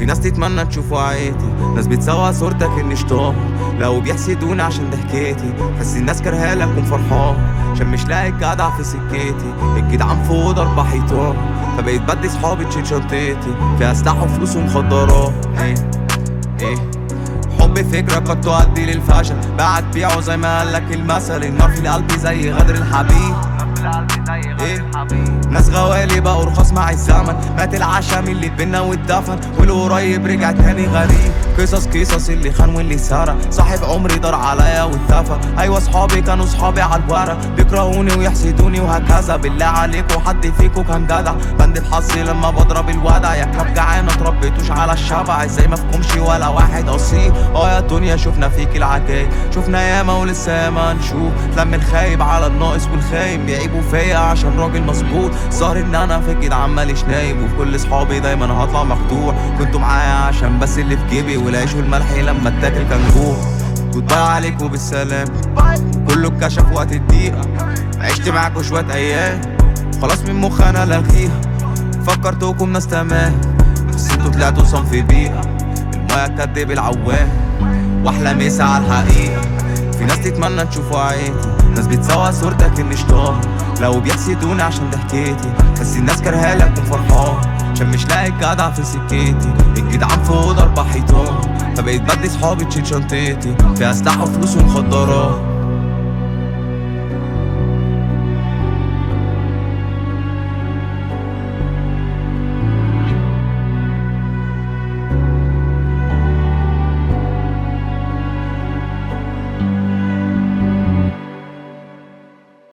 في ناس تتمنى تشوف وعيتي ناس بتسوى صورتك اني شطار لو بيحسدوني عشان ضحكتي بس الناس كرهالك ومفرحان عشان مش لاقي الجدع في سكتي الجدعان في اوضه اربع حيطان فبقيت بدي صحابي تشيل شنطتي فيها سلاح وفلوس ومخدرات ايه ايه حب فكرة قد تؤدي للفشل بعد بيعه زي ما قالك المثل النار في القلب زي غدر الحبيب ايه ناس غوالي بقوا رخاص مع الزمن مات العشم اللي بينا واتدفن والقريب رجع تاني غريب قصص قصص اللي خان واللي سرق صاحب عمري دار عليا واتفق ايوه صحابي كانوا صحابي على الورق بيكرهوني ويحسدوني وهكذا بالله عليكم حد فيكم كان جدع بند بحظي لما بضرب الودع يا كلاب جعان متربيتوش على الشبع ازاي ما فيكمش ولا واحد اصيل اه يا دنيا شفنا فيك العجايب شفنا ياما ولسه ياما نشوف لم الخايب على الناقص والخايب بيعيبوا فيا عشان راجل مظبوط ظاهر ان انا في الجدعان ماليش نايب وفي كل صحابي دايما هطلع مخدوع كنتوا معايا عشان بس اللي في جيبي والعيش والملح لما اتاكل كان جوع جود باي عليكم بالسلام كله اتكشف وقت الضيقة عشت معاكوا شوية أيام خلاص من مخ أنا لغيها فكرتكم ناس تمام بس انتوا طلعتوا صنف بيئة المايه تكدب العوام واحلى مسا على الحقيقة في ناس تتمنى تشوف عينتي ناس بتسوى صورتك اني شطار لو بيحسدوني عشان ضحكتي بس الناس كرهالك وفرحان عشان مش لاقي الجدع في سكتي الجدعان في اوضه اربع حيطان فبقيت بدي صحابي تشيل شنطتي فيها سلاح وفلوس ومخدرات